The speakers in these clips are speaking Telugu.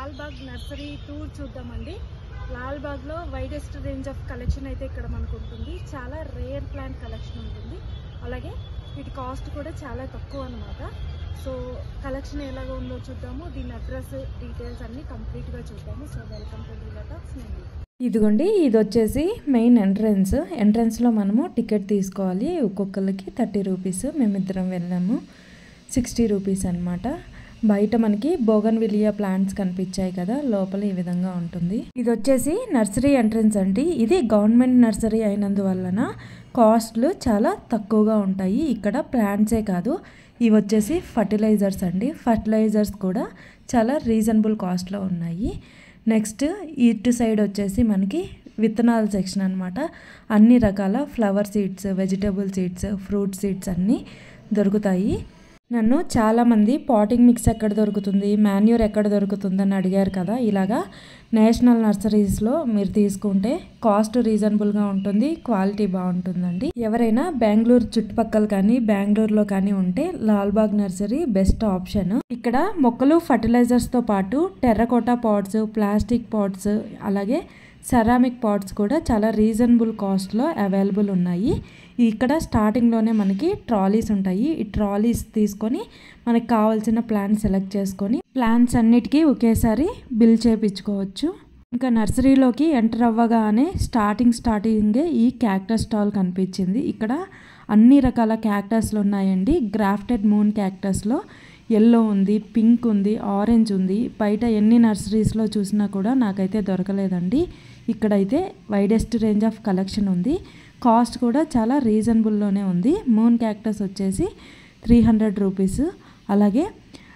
లాల్బాగ్ నర్సరీ టూర్ చూద్దామండి లాల్బాగ్లో వైడెస్ట్ రేంజ్ ఆఫ్ కలెక్షన్ అయితే ఇక్కడ మనకు ఉంటుంది చాలా రేర్ ప్లాంట్ కలెక్షన్ ఉంటుంది అలాగే వీటి కాస్ట్ కూడా చాలా తక్కువ అనమాట సో కలెక్షన్ ఎలాగ ఉందో చూద్దాము దీని అడ్రస్ డీటెయిల్స్ అన్నీ కంప్లీట్గా చూద్దాము సో వెల్కమ్ టు డీలటాక్స్ నేను ఇదిగోండి ఇది వచ్చేసి మెయిన్ ఎంట్రన్స్ ఎంట్రన్స్లో మనము టికెట్ తీసుకోవాలి ఒక్కొక్కరికి థర్టీ రూపీస్ మేమిద్దరం వెళ్ళాము సిక్స్టీ రూపీస్ అనమాట బయట మనకి బోగన్ విలియా ప్లాంట్స్ కనిపించాయి కదా లోపల ఈ విధంగా ఉంటుంది ఇది వచ్చేసి నర్సరీ ఎంట్రన్స్ అండి ఇది గవర్నమెంట్ నర్సరీ అయినందువలన కాస్ట్లు చాలా తక్కువగా ఉంటాయి ఇక్కడ ప్లాంట్సే కాదు ఇవి వచ్చేసి ఫర్టిలైజర్స్ అండి ఫర్టిలైజర్స్ కూడా చాలా రీజనబుల్ కాస్ట్లో ఉన్నాయి నెక్స్ట్ ఇటు సైడ్ వచ్చేసి మనకి విత్తనాల సెక్షన్ అనమాట అన్ని రకాల flower seeds vegetable seeds fruit seeds అన్నీ దొరుకుతాయి నన్ను చాలామంది పాటింగ్ మిక్స్ ఎక్కడ దొరుకుతుంది మాన్యూర్ ఎక్కడ దొరుకుతుందని అడిగారు కదా ఇలాగా నేషనల్ నర్సరీస్లో మీరు తీసుకుంటే కాస్ట్ రీజనబుల్గా ఉంటుంది క్వాలిటీ బాగుంటుందండి ఎవరైనా బెంగళూరు చుట్టుపక్కల కానీ బెంగళూరులో కానీ ఉంటే లాల్బాగ్ నర్సరీ బెస్ట్ ఆప్షన్ ఇక్కడ మొక్కలు ఫర్టిలైజర్స్తో పాటు టెర్రకోటా పాట్స్ ప్లాస్టిక్ పాట్స్ అలాగే సెరామిక్ పాట్స్ కూడా చాలా రీజనబుల్ కాస్ట్లో అవైలబుల్ ఉన్నాయి ఇక్కడ స్టార్టింగ్లోనే మనకి ట్రాలీస్ ఉంటాయి ఈ ట్రాలీస్ తీసుకొని మనకి కావాల్సిన ప్లాన్ సెలెక్ట్ చేసుకొని ప్లాన్స్ అన్నిటికీ ఒకేసారి బిల్ చేపించుకోవచ్చు ఇంకా నర్సరీలోకి ఎంటర్ అవ్వగానే స్టార్టింగ్ స్టార్టింగే ఈ క్యాక్టస్ స్టాల్ కనిపించింది ఇక్కడ అన్ని రకాల క్యాక్టస్లు ఉన్నాయండి గ్రాఫ్టెడ్ మూన్ క్యాక్టస్లో ఎల్లో ఉంది పింక్ ఉంది ఆరెంజ్ ఉంది బయట ఎన్ని నర్సరీస్లో చూసినా కూడా నాకైతే దొరకలేదండి ఇక్కడైతే వైడెస్ట్ రేంజ్ ఆఫ్ కలెక్షన్ ఉంది కాస్ట్ కూడా చాలా రీజనబుల్లోనే ఉంది మూన్ క్యాక్టస్ వచ్చేసి త్రీ హండ్రెడ్ రూపీస్ అలాగే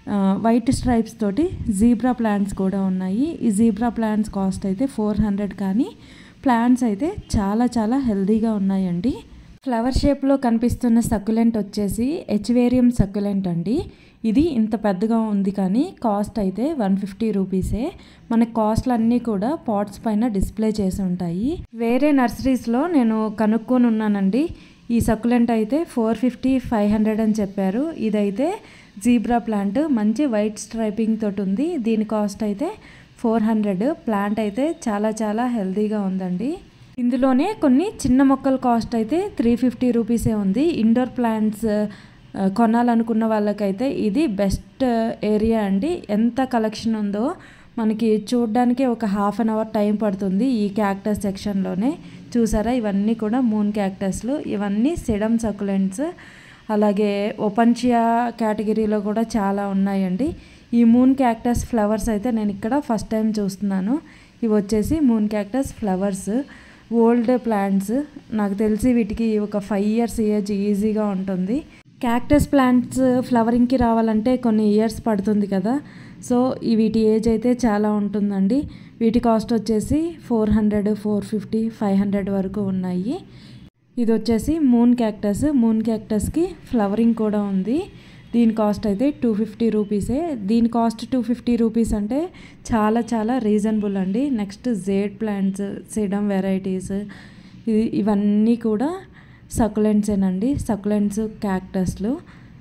వైట్ స్ట్రైప్స్ తోటి జీబ్రా ప్లాంట్స్ కూడా ఉన్నాయి ఈ జీబ్రా ప్లాంట్స్ కాస్ట్ అయితే ఫోర్ హండ్రెడ్ కానీ ప్లాంట్స్ అయితే చాలా చాలా హెల్దీగా ఉన్నాయండి ఫ్లవర్ షేప్లో కనిపిస్తున్న సక్యులెంట్ వచ్చేసి హెచ్వేరియం సక్యులెంట్ అండి ఇది ఇంత పెద్దగా ఉంది కానీ కాస్ట్ అయితే వన్ ఫిఫ్టీ రూపీసే మన కాస్ట్లు అన్నీ కూడా పాట్స్ పైన డిస్ప్లే చేసి ఉంటాయి వేరే నర్సరీస్లో నేను కనుక్కొని ఉన్నానండి ఈ సక్యులెంట్ అయితే ఫోర్ ఫిఫ్టీ ఫైవ్ హండ్రెడ్ అని చెప్పారు ఇదైతే జీబ్రా ప్లాంట్ మంచి వైట్ స్ట్రైపింగ్ తోటి ఉంది దీని కాస్ట్ అయితే ఫోర్ హండ్రెడ్ ప్లాంట్ అయితే చాలా చాలా హెల్తీగా ఉందండి ఇందులోనే కొన్ని చిన్న మొక్కల కాస్ట్ అయితే త్రీ ఫిఫ్టీ రూపీసే ఉంది ఇండోర్ ప్లాంట్స్ ఆ, కొనాలనుకున్న వాళ్ళకైతే ఇది బెస్ట్ ఏరియా అండి ఎంత కలెక్షన్ ఉందో మనకి చూడడానికి ఒక హాఫ్ అన్ అవర్ టైం పడుతుంది ఈ క్యాక్టస్ సెక్షన్లోనే చూసారా ఇవన్నీ కూడా మూన్ క్యాక్టస్లు ఇవన్నీ సిడమ్ సకులెంట్స్ అలాగే ఒపన్షియా కేటగిరీలో కూడా చాలా ఉన్నాయండి ఈ మూన్ క్యాక్టస్ ఫ్లవర్స్ అయితే నేను ఇక్కడ ఫస్ట్ టైం చూస్తున్నాను ఇవి వచ్చేసి moon cactus flowers old plants నాకు తెలిసి వీటికి ఒక ఫైవ్ ఇయర్స్ ఏజ్ ఈజీగా ఉంటుంది క్యాక్టస్ ప్లాంట్స్ ఫ్లవరింగ్కి రావాలంటే కొన్ని ఇయర్స్ పడుతుంది కదా సో ఈ వీటి ఏజ్ అయితే చాలా ఉంటుందండి వీటి కాస్ట్ వచ్చేసి four hundred four fifty five hundred వరకు ఉన్నాయి ఇది వచ్చేసి మూన్ క్యాక్టస్ మూన్ క్యాక్టస్కి ఫ్లవరింగ్ కూడా ఉంది దీని కాస్ట్ అయితే టూ ఫిఫ్టీ రూపీసే దీని కాస్ట్ టూ ఫిఫ్టీ రూపీస్ అంటే చాలా చాలా రీజనబుల్ అండి next jade plants sedum varieties ఇది ఇవన్నీ కూడా సకులెంట్సేనండి సకులెంట్స్ క్యాక్టస్లు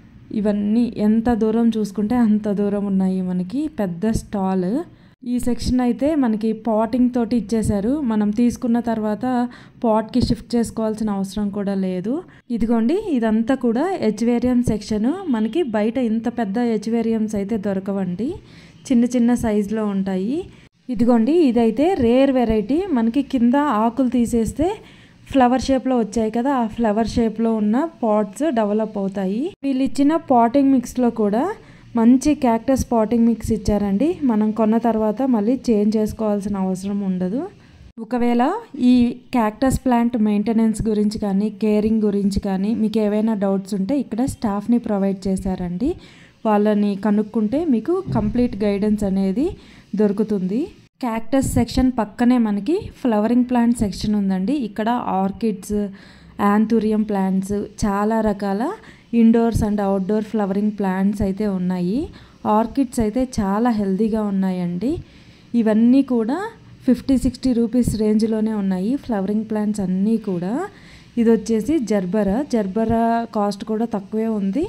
ఇవన్నీ ఎంత దూరం చూసుకుంటే అంత దూరం ఉన్నాయి మనకి పెద్ద స్టాల్ ఈ సెక్షన్ అయితే మనకి పాటింగ్ తోటి ఇచ్చేశారు మనం తీసుకున్న తర్వాత పాట్కి షిఫ్ట్ చేసుకోవాల్సిన అవసరం కూడా లేదు ఇదిగోండి ఇదంతా కూడా హెచ్వేరియం సెక్షన్ మనకి బయట ఇంత పెద్ద హెచ్వేరియంస్ అయితే దొరకవండి చిన్న చిన్న సైజులో ఉంటాయి ఇదిగోండి ఇదైతే రేర్ వెరైటీ మనకి కింద ఆకులు తీసేస్తే ఫ్లవర్ షేప్లో వచ్చాయి కదా ఆ ఫ్లవర్ షేప్లో ఉన్న పాట్స్ డెవలప్ అవుతాయి వీళ్ళు ఇచ్చిన పాటింగ్ మిక్స్లో కూడా మంచి క్యాక్టస్ పాటింగ్ మిక్స్ ఇచ్చారండి మనం కొన్న తర్వాత మళ్ళీ చేంజ్ చేసుకోవాల్సిన అవసరం ఉండదు ఒకవేళ ఈ క్యాక్టస్ ప్లాంట్ మెయింటెనెన్స్ గురించి కానీ కేరింగ్ గురించి కానీ మీకు ఏవైనా డౌట్స్ ఉంటే ఇక్కడ స్టాఫ్ని ప్రొవైడ్ చేశారండి వాళ్ళని కనుక్కుంటే మీకు కంప్లీట్ గైడెన్స్ అనేది దొరుకుతుంది క్యాక్టస్ సెక్షన్ పక్కనే మనకి ఫ్లవరింగ్ ప్లాంట్ సెక్షన్ ఉందండి ఇక్కడ ఆర్కిడ్స్ యాంథూరియం ప్లాంట్స్ చాలా రకాల indoors and outdoor flowering plants అయితే ఉన్నాయి ఆర్కిడ్స్ అయితే చాలా హెల్తీగా ఉన్నాయండి ఇవన్నీ కూడా ఫిఫ్టీ సిక్స్టీ రూపీస్ రేంజ్లోనే ఉన్నాయి ఫ్లవరింగ్ ప్లాంట్స్ అన్నీ కూడా ఇది వచ్చేసి జర్బరా జర్బరా కాస్ట్ కూడా తక్కువే ఉంది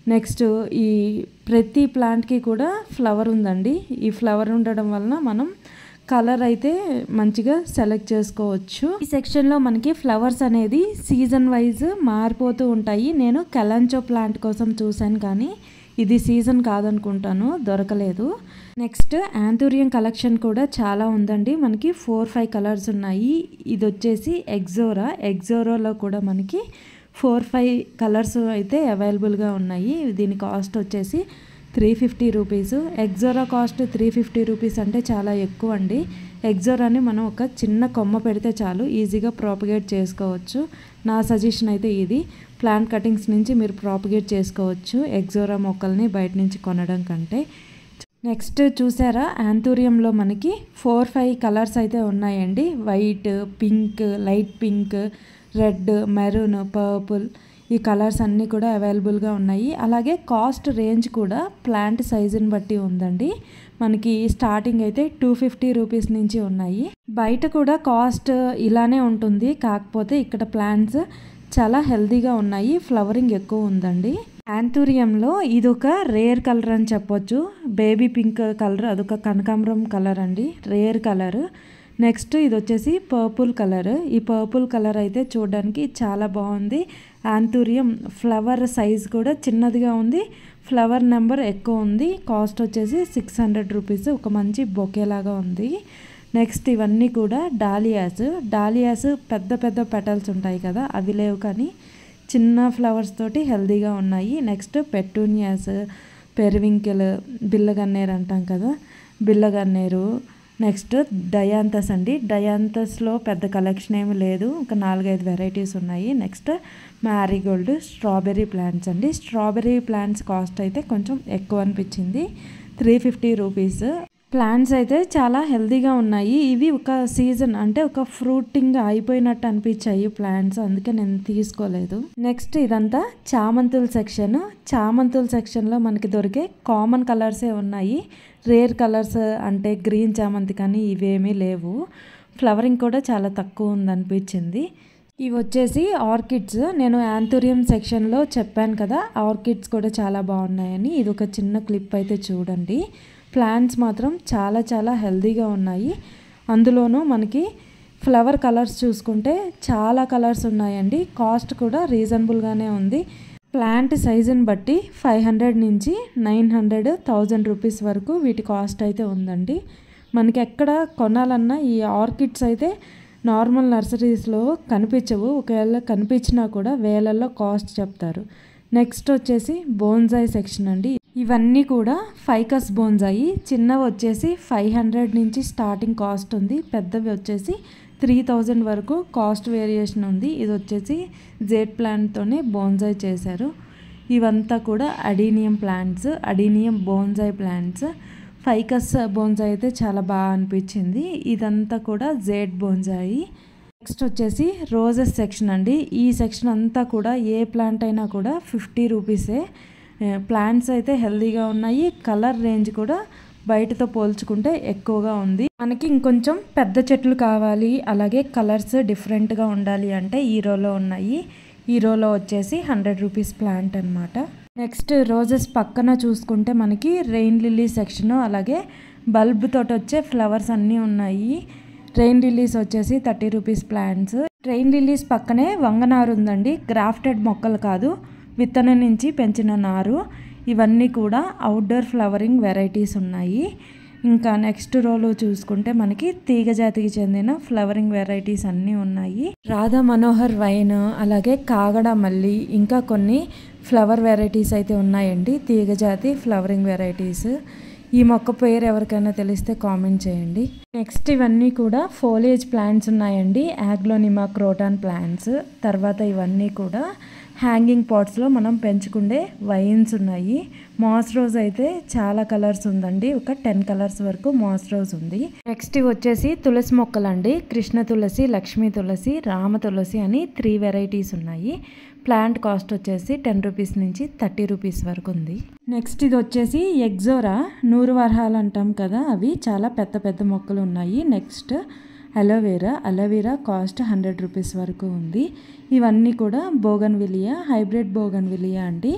నెక్స్ట్ ఈ ప్రతి ప్లాంట్కి కూడా ఫ్లవర్ ఉందండి ఈ ఫ్లవర్ ఉండడం వలన మనం కలర్ అయితే మంచిగా సెలెక్ట్ చేసుకోవచ్చు ఈ సెక్షన్లో మనకి ఫ్లవర్స్ అనేది సీజన్ వైజ్ మారిపోతూ ఉంటాయి నేను కలాంచో ప్లాంట్ కోసం చూశాను కానీ ఇది సీజన్ కాదనుకుంటాను దొరకలేదు నెక్స్ట్ యాంథూరియం కలెక్షన్ కూడా చాలా ఉందండి మనకి ఫోర్ ఫైవ్ కలర్స్ ఉన్నాయి ఇది వచ్చేసి ఎగ్జోరా ఎగ్జోరాలో కూడా మనకి ఫోర్ ఫైవ్ కలర్స్ అయితే అవైలబుల్గా ఉన్నాయి దీని కాస్ట్ వచ్చేసి three fifty rupees ixora cost three fifty rupees అంటే చాలా ఎక్కువ అండి ఎగ్జోరాని మనం ఒక చిన్న కొమ్మ పెడితే చాలు ఈజీగా ప్రాపగేట్ చేసుకోవచ్చు నా సజెషన్ అయితే ఇది ప్లాంట్ కటింగ్స్ నుంచి మీరు ప్రాపగేట్ చేసుకోవచ్చు ఎగ్జోరా మొక్కల్ని బయట నుంచి కొనడం కంటే నెక్స్ట్ చూసారా యాంథూరియంలో మనకి ఫోర్ ఫైవ్ కలర్స్ అయితే ఉన్నాయండి white pink light pink red maroon purple ఈ కలర్స్ అన్నీ కూడా అవైలబుల్గా ఉన్నాయి అలాగే కాస్ట్ రేంజ్ కూడా ప్లాంట్ సైజుని బట్టి ఉందండి మనకి స్టార్టింగ్ అయితే టూ ఫిఫ్టీ రూపీస్ నుంచి ఉన్నాయి బయట కూడా కాస్ట్ ఇలానే ఉంటుంది కాకపోతే ఇక్కడ ప్లాంట్స్ చాలా హెల్తీగా ఉన్నాయి ఫ్లవరింగ్ ఎక్కువ ఉందండి యాంథూరియంలో ఇది ఒక రేర్ కలర్ అని చెప్పొచ్చు బేబీ పింక్ కలర్ అదొక కనకాంబరం కలర్ అండి రేర్ కలర్ నెక్స్ట్ ఇది వచ్చేసి పర్పుల్ కలర్ ఈ పర్పుల్ కలర్ అయితే చూడడానికి చాలా బాగుంది యాంథూరియం ఫ్లవర్ సైజ్ కూడా చిన్నదిగా ఉంది ఫ్లవర్ నెంబర్ ఎక్కువ ఉంది కాస్ట్ వచ్చేసి సిక్స్ హండ్రెడ్ రూపీస్ ఒక మంచి బొకేలాగా ఉంది నెక్స్ట్ ఇవన్నీ కూడా డాలియాస్ డాలియాస్ పెద్ద పెద్ద పెటల్స్ ఉంటాయి కదా అవి లేవు కానీ చిన్న ఫ్లవర్స్ తోటి హెల్తీగా ఉన్నాయి నెక్స్ట్ పెటూనియాస్ పెరివింకెల్ బిల్లగన్నేరు అంటాం కదా బిల్లగన్నేరు నెక్స్ట్ డయాంతస్ అండి డయాంతస్లో పెద్ద కలెక్షన్ ఏమి లేదు ఒక నాలుగైదు వెరైటీస్ ఉన్నాయి నెక్స్ట్ మ్యారీగోల్డ్ స్ట్రాబెర్రీ ప్లాంట్స్ అండి స్ట్రాబెర్రీ ప్లాంట్స్ కాస్ట్ అయితే కొంచెం ఎక్కువ అనిపించింది త్రీ ఫిఫ్టీ రూపీస్ ప్లాంట్స్ అయితే చాలా హెల్తీగా ఉన్నాయి ఇవి ఒక సీజన్ అంటే ఒక ఫ్రూటింగ్ అయిపోయినట్టు అనిపించాయి ప్లాంట్స్ అందుకే నేను తీసుకోలేదు నెక్స్ట్ ఇదంతా చామంతుల సెక్షన్ చామంతుల సెక్షన్లో మనకి దొరికే కామన్ కలర్సే ఉన్నాయి రేర్ కలర్స్ అంటే గ్రీన్ చామంతి కానీ ఇవేమీ లేవు ఫ్లవరింగ్ కూడా చాలా తక్కువ ఉందనిపించింది ఇవి వచ్చేసి ఆర్కిడ్స్ నేను యాంథూరియం సెక్షన్లో చెప్పాను కదా ఆర్కిడ్స్ కూడా చాలా బాగున్నాయని ఇది ఒక చిన్న క్లిప్ అయితే చూడండి ప్లాంట్స్ మాత్రం చాలా చాలా హెల్తీగా ఉన్నాయి అందులోనూ మనకి ఫ్లవర్ కలర్స్ చూసుకుంటే చాలా కలర్స్ ఉన్నాయండి కాస్ట్ కూడా రీజనబుల్గానే ఉంది ప్లాంట్ సైజుని బట్టి ఫైవ్ హండ్రెడ్ నుంచి నైన్ హండ్రెడ్ థౌజండ్ రూపీస్ వరకు వీటి కాస్ట్ అయితే ఉందండి మనకి ఎక్కడ కొనాలన్నా ఈ ఆర్కిడ్స్ అయితే నార్మల్ నర్సరీస్లో కనిపించవు ఒకవేళ కనిపించినా కూడా వేలల్లో కాస్ట్ చెప్తారు నెక్స్ట్ వచ్చేసి బోన్జాయ్ సెక్షన్ అండి ఇవన్నీ కూడా ఫైకస్ బోన్జాయి చిన్నవి వచ్చేసి ఫైవ్ హండ్రెడ్ నుంచి స్టార్టింగ్ కాస్ట్ ఉంది పెద్దవి వచ్చేసి త్రీ థౌజండ్ వరకు కాస్ట్ వేరియేషన్ ఉంది ఇది వచ్చేసి జేడ్ ప్లాంట్తోనే బోన్జాయ్ చేశారు ఇవంతా కూడా adenium plants adenium bonsai plants ficus bonsai అయితే చాలా బాగా అనిపించింది ఇదంతా కూడా జేడ్ బోన్జాయి నెక్స్ట్ వచ్చేసి రోజెస్ సెక్షన్ అండి ఈ సెక్షన్ అంతా కూడా ఏ ప్లాంట్ అయినా కూడా ఫిఫ్టీ రూపీసే ప్లాంట్స్ అయితే హెల్తీగా ఉన్నాయి కలర్ రేంజ్ కూడా బయటతో పోల్చుకుంటే ఎక్కువగా ఉంది మనకి ఇంకొంచెం పెద్ద చెట్లు కావాలి అలాగే కలర్స్ డిఫరెంట్గా ఉండాలి అంటే ఈ రోలో ఉన్నాయి ఈ రోలో వచ్చేసి హండ్రెడ్ రూపీస్ ప్లాంట్ అనమాట నెక్స్ట్ రోజెస్ పక్కన చూసుకుంటే మనకి రెయిన్ లిల్లీ సెక్షన్ అలాగే బల్బ్ తోటి వచ్చే ఫ్లవర్స్ అన్నీ ఉన్నాయి రెయిన్ లిల్లీస్ వచ్చేసి thirty rupees plants rain lilies పక్కనే వంగనారు ఉందండి గ్రాఫ్టెడ్ మొక్కలు కాదు విత్తనం నుంచి పెంచిన నారు ఇవన్నీ కూడా అవుట్డోర్ ఫ్లవరింగ్ వెరైటీస్ ఉన్నాయి ఇంకా నెక్స్ట్ రోలో చూసుకుంటే మనకి తీగ జాతికి చెందిన ఫ్లవరింగ్ వెరైటీస్ అన్నీ ఉన్నాయి రాధా మనోహర్ వైన్ అలాగే కాగడ మల్లి ఇంకా కొన్ని ఫ్లవర్ వెరైటీస్ అయితే ఉన్నాయండి తీగ జాతి ఫ్లవరింగ్ వెరైటీస్ ఈ మొక్క పేరు ఎవరికైనా తెలిస్తే కామెంట్ చేయండి నెక్స్ట్ ఇవన్నీ కూడా ఫోలియేజ్ ప్లాంట్స్ ఉన్నాయండి యాగ్లోనిమా క్రోటాన్ ప్లాంట్స్ తర్వాత ఇవన్నీ కూడా హ్యాంగింగ్ పాట్స్లో మనం పెంచుకుండే వైన్స్ ఉన్నాయి మాస్ రోజ్ అయితే చాలా కలర్స్ ఉందండి ఒక టెన్ కలర్స్ వరకు మాస్ రోజ్ ఉంది నెక్స్ట్ ఇవి వచ్చేసి తులసి మొక్కలండి కృష్ణ తులసి లక్ష్మీ తులసి రామ తులసి అని త్రీ వెరైటీస్ ఉన్నాయి ప్లాంట్ కాస్ట్ వచ్చేసి టెన్ రూపీస్ నుంచి థర్టీ రూపీస్ వరకు ఉంది నెక్స్ట్ ఇది వచ్చేసి ఎగ్జోరా నూరు వరహాలు అంటాం కదా అవి చాలా పెద్ద పెద్ద మొక్కలు ఉన్నాయి next aloe vera aloe vera cost hundred rupees వరకు ఉంది ఇవన్నీ కూడా బోగన్ విలియా హైబ్రిడ్ బోగన్ విలియా అండి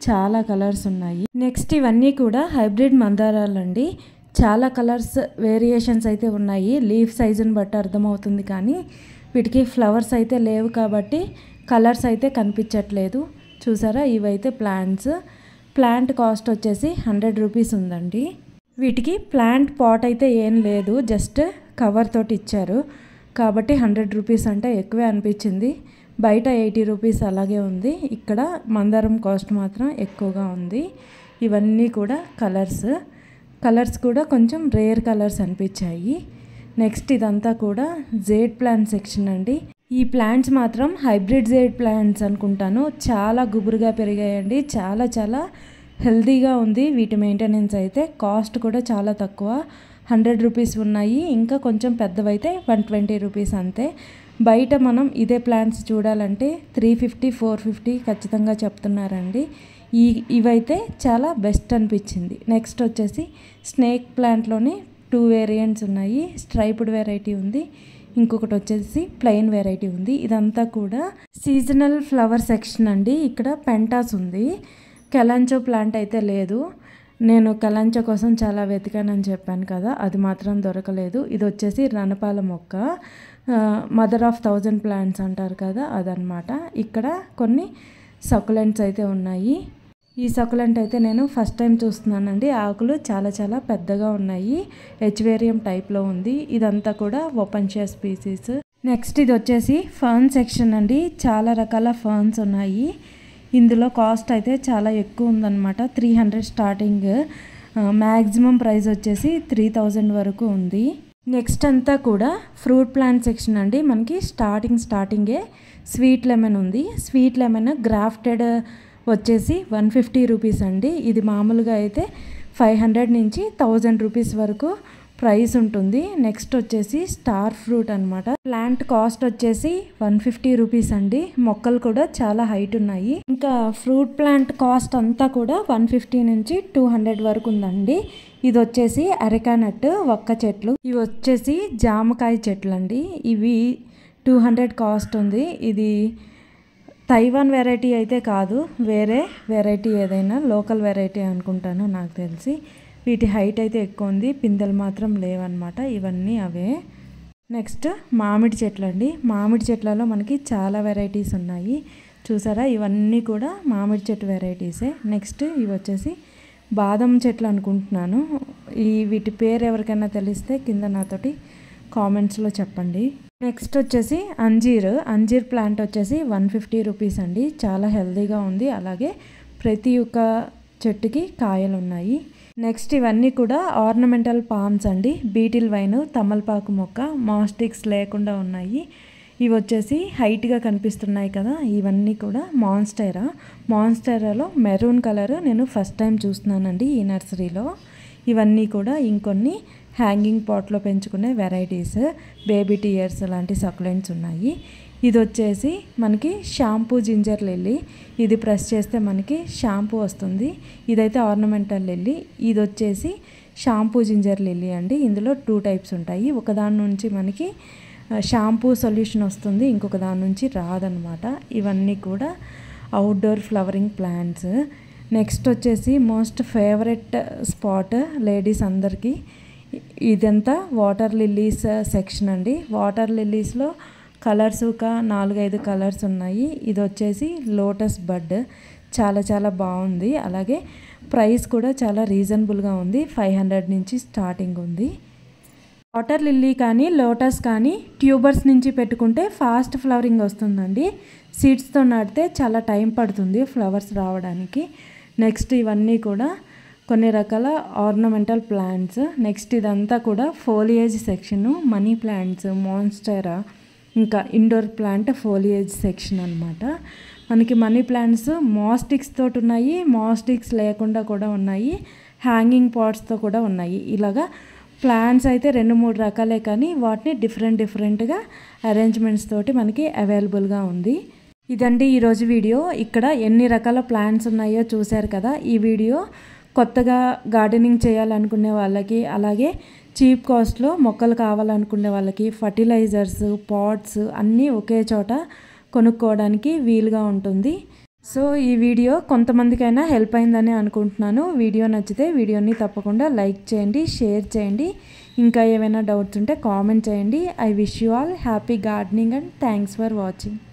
చాలా కలర్స్ ఉన్నాయి నెక్స్ట్ ఇవన్నీ కూడా హైబ్రిడ్ మందారాలు అండి చాలా కలర్స్ వేరియేషన్స్ అయితే ఉన్నాయి లీఫ్ సైజుని బట్టి అర్థమవుతుంది కానీ వీటికి ఫ్లవర్స్ అయితే లేవు కాబట్టి కలర్స్ అయితే కనిపించట్లేదు చూసారా ఇవైతే ప్లాంట్స్ ప్లాంట్ కాస్ట్ వచ్చేసి హండ్రెడ్ రూపీస్ ఉందండి వీటికి ప్లాంట్ పాట్ అయితే ఏం లేదు జస్ట్ కవర్ తోటి ఇచ్చారు కాబట్టి హండ్రెడ్ రూపీస్ అంటే ఎక్కువే అనిపించింది బయట ఎయిటీ రూపీస్ అలాగే ఉంది ఇక్కడ మందారం కాస్ట్ మాత్రం ఎక్కువగా ఉంది ఇవన్నీ కూడా కలర్స్ కలర్స్ కూడా కొంచెం రేర్ కలర్స్ అనిపించాయి నెక్స్ట్ ఇదంతా కూడా జేడ్ ప్లాంట్ సెక్షన్ అండి ఈ ప్లాంట్స్ మాత్రం హైబ్రిడ్ జేడ్ ప్లాంట్స్ అనుకుంటాను చాలా గుబురుగా పెరిగాయండి చాలా చాలా హెల్తీగా ఉంది వీటి మెయింటెనెన్స్ అయితే కాస్ట్ కూడా చాలా తక్కువ హండ్రెడ్ రూపీస్ ఉన్నాయి ఇంకా కొంచెం పెద్దవైతే వన్ ట్వంటీ రూపీస్ అంతే బయట మనం ఇదే ప్లాంట్స్ చూడాలంటే త్రీ ఫిఫ్టీ ఫోర్ ఫిఫ్టీ ఖచ్చితంగా చెప్తున్నారండి ఈ ఇవైతే చాలా బెస్ట్ అనిపించింది నెక్స్ట్ వచ్చేసి స్నేక్ ప్లాంట్లోనే టూ వేరియంట్స్ ఉన్నాయి స్ట్రైప్డ్ వెరైటీ ఉంది ఇంకొకటి వచ్చేసి ప్లెయిన్ వెరైటీ ఉంది ఇదంతా కూడా సీజనల్ ఫ్లవర్ సెక్షన్ అండి ఇక్కడ పెంటాస్ ఉంది కెలాంచో ప్లాంట్ అయితే లేదు నేను కలాంచో కోసం చాలా వెతికానని చెప్పాను కదా అది మాత్రం దొరకలేదు ఇది వచ్చేసి రణపాల మొక్క మదర్ ఆఫ్ థౌజండ్ ప్లాంట్స్ అంటారు కదా అదనమాట ఇక్కడ కొన్ని సకులెంట్స్ అయితే ఉన్నాయి ఈ సకులెంట్ అయితే నేను ఫస్ట్ టైం చూస్తున్నానండి ఆకులు చాలా చాలా పెద్దగా ఉన్నాయి హెచ్వేరియం టైప్లో ఉంది ఇదంతా కూడా ఓపెన్షియా స్పీసీస్ నెక్స్ట్ ఇది వచ్చేసి ఫర్న్ సెక్షన్ అండి చాలా రకాల ఫర్న్స్ ఉన్నాయి ఇందులో కాస్ట్ అయితే చాలా ఎక్కువ ఉందన్నమాట three hundred starting maximum price వచ్చేసి త్రీ థౌజండ్ వరకు ఉంది నెక్స్ట్ అంతా కూడా ఫ్రూట్ ప్లాంట్ సెక్షన్ అండి మనకి స్టార్టింగ్ స్టార్టింగే స్వీట్ లెమన్ ఉంది స్వీట్ లెమన్ గ్రాఫ్టెడ్ వచ్చేసి వన్ ఫిఫ్టీ రూపీస్ అండి ఇది మామూలుగా అయితే ఫైవ్ హండ్రెడ్ నుంచి థౌజండ్ రూపీస్ వరకు ప్రైస్ ఉంటుంది నెక్స్ట్ వచ్చేసి స్టార్ ఫ్రూట్ అనమాట ప్లాంట్ కాస్ట్ వచ్చేసి వన్ ఫిఫ్టీ రూపీస్ అండి మొక్కలు కూడా చాలా హైట్ ఉన్నాయి ఇంకా ఫ్రూట్ ప్లాంట్ కాస్ట్ అంతా కూడా వన్ ఫిఫ్టీ నుంచి టూ హండ్రెడ్ వరకు ఉందండి ఇది వచ్చేసి అరెకానట్ ఒక్క చెట్లు ఇవి వచ్చేసి జామకాయ చెట్లు అండి ఇవి టూ హండ్రెడ్ కాస్ట్ ఉంది ఇది తైవాన్ వెరైటీ అయితే కాదు వేరే వెరైటీ ఏదైనా లోకల్ వెరైటీ అనుకుంటాను నాకు తెలిసి వీటి హైట్ అయితే ఎక్కువ ఉంది పిందెలు మాత్రం లేవన్నమాట ఇవన్నీ అవే నెక్స్ట్ మామిడి చెట్లు అండి మామిడి చెట్లలో మనకి చాలా వెరైటీస్ ఉన్నాయి చూసారా ఇవన్నీ కూడా మామిడి చెట్టు వెరైటీసే నెక్స్ట్ ఇవి వచ్చేసి బాదం చెట్లు అనుకుంటున్నాను ఈ వీటి పేరు ఎవరికైనా తెలిస్తే కింద నాతోటి కామెంట్స్లో చెప్పండి నెక్స్ట్ వచ్చేసి అంజీర్ అంజీర్ ప్లాంట్ వచ్చేసి వన్ ఫిఫ్టీ రూపీస్ అండి చాలా హెల్తీగా ఉంది అలాగే ప్రతి ఒక్క చెట్టుకి కాయలు ఉన్నాయి నెక్స్ట్ ఇవన్నీ కూడా ఆర్నమెంటల్ పామ్స్ అండి బీటిల్ వైన్ తమలపాకు మొక్క మాస్టిక్స్ లేకుండా ఉన్నాయి ఇవి వచ్చేసి హైట్గా కనిపిస్తున్నాయి కదా ఇవన్నీ కూడా మాన్స్టైరా మాన్స్టైరాలో మెరూన్ కలర్ నేను ఫస్ట్ టైం చూస్తున్నానండి ఈ నర్సరీలో ఇవన్నీ కూడా ఇంకొన్ని హ్యాంగింగ్ పాట్లో పెంచుకునే వెరైటీస్ బేబీ టీయర్స్ లాంటి సక్లెంట్స్ ఉన్నాయి ఇది వచ్చేసి మనకి షాంపూ జింజర్ లిల్లీ ఇది ప్రెస్ చేస్తే మనకి షాంపూ వస్తుంది ఇదైతే ఆర్నమెంటల్ లిల్లీ ఇది వచ్చేసి షాంపూ జింజర్ లిల్లీ అండి ఇందులో టూ టైప్స్ ఉంటాయి ఒకదాని నుంచి మనకి షాంపూ సొల్యూషన్ వస్తుంది ఇంకొక దాని నుంచి రాదనమాట ఇవన్నీ కూడా అవుట్డోర్ ఫ్లవరింగ్ ప్లాంట్స్ నెక్స్ట్ వచ్చేసి మోస్ట్ ఫేవరెట్ స్పాట్ లేడీస్ అందరికీ ఇదంతా వాటర్ లిల్లీస్ సెక్షన్ అండి వాటర్ లిల్లీస్లో కలర్స్ ఒక నాలుగైదు కలర్స్ ఉన్నాయి ఇది వచ్చేసి లోటస్ బడ్ చాలా చాలా బాగుంది అలాగే ప్రైస్ కూడా చాలా రీజనబుల్గా ఉంది ఫైవ్ హండ్రెడ్ నుంచి స్టార్టింగ్ ఉంది వాటర్ లిల్లీ కానీ లోటస్ కానీ ట్యూబర్స్ నుంచి పెట్టుకుంటే ఫాస్ట్ ఫ్లవరింగ్ వస్తుందండి సీడ్స్తో నాటితే చాలా టైం పడుతుంది ఫ్లవర్స్ రావడానికి నెక్స్ట్ ఇవన్నీ కూడా కొన్ని రకాల ఆర్నమెంటల్ ప్లాంట్స్ నెక్స్ట్ ఇదంతా కూడా foliage section money plants monstera ఇంకా ఇండోర్ ప్లాంట్ ఫోలియేజ్ సెక్షన్ అనమాట మనకి మనీ ప్లాంట్స్ మాస్టిక్స్ తోటి ఉన్నాయి మాస్టిక్స్ లేకుండా కూడా ఉన్నాయి హ్యాంగింగ్ పాట్స్తో కూడా ఉన్నాయి ఇలాగా ప్లాంట్స్ అయితే రెండు మూడు రకాలే కానీ వాటిని డిఫరెంట్ డిఫరెంట్గా అరేంజ్మెంట్స్ తోటి మనకి అవైలబుల్గా ఉంది ఇదండి ఈరోజు వీడియో ఇక్కడ ఎన్ని రకాల ప్లాంట్స్ ఉన్నాయో చూశారు కదా ఈ వీడియో కొత్తగా గార్డెనింగ్ చేయాలనుకునే వాళ్ళకి అలాగే చీప్ కాస్ట్లో మొక్కలు కావాలనుకునే వాళ్ళకి ఫర్టిలైజర్స్ పాట్స్ అన్నీ ఒకే చోట కొనుక్కోవడానికి వీలుగా ఉంటుంది సో ఈ వీడియో కొంతమందికైనా హెల్ప్ అయిందని అనుకుంటున్నాను వీడియో నచ్చితే వీడియోని తప్పకుండా లైక్ చేయండి షేర్ చేయండి ఇంకా ఏమైనా డౌట్స్ ఉంటే కామెంట్ చేయండి I wish you all happy gardening and thanks for watching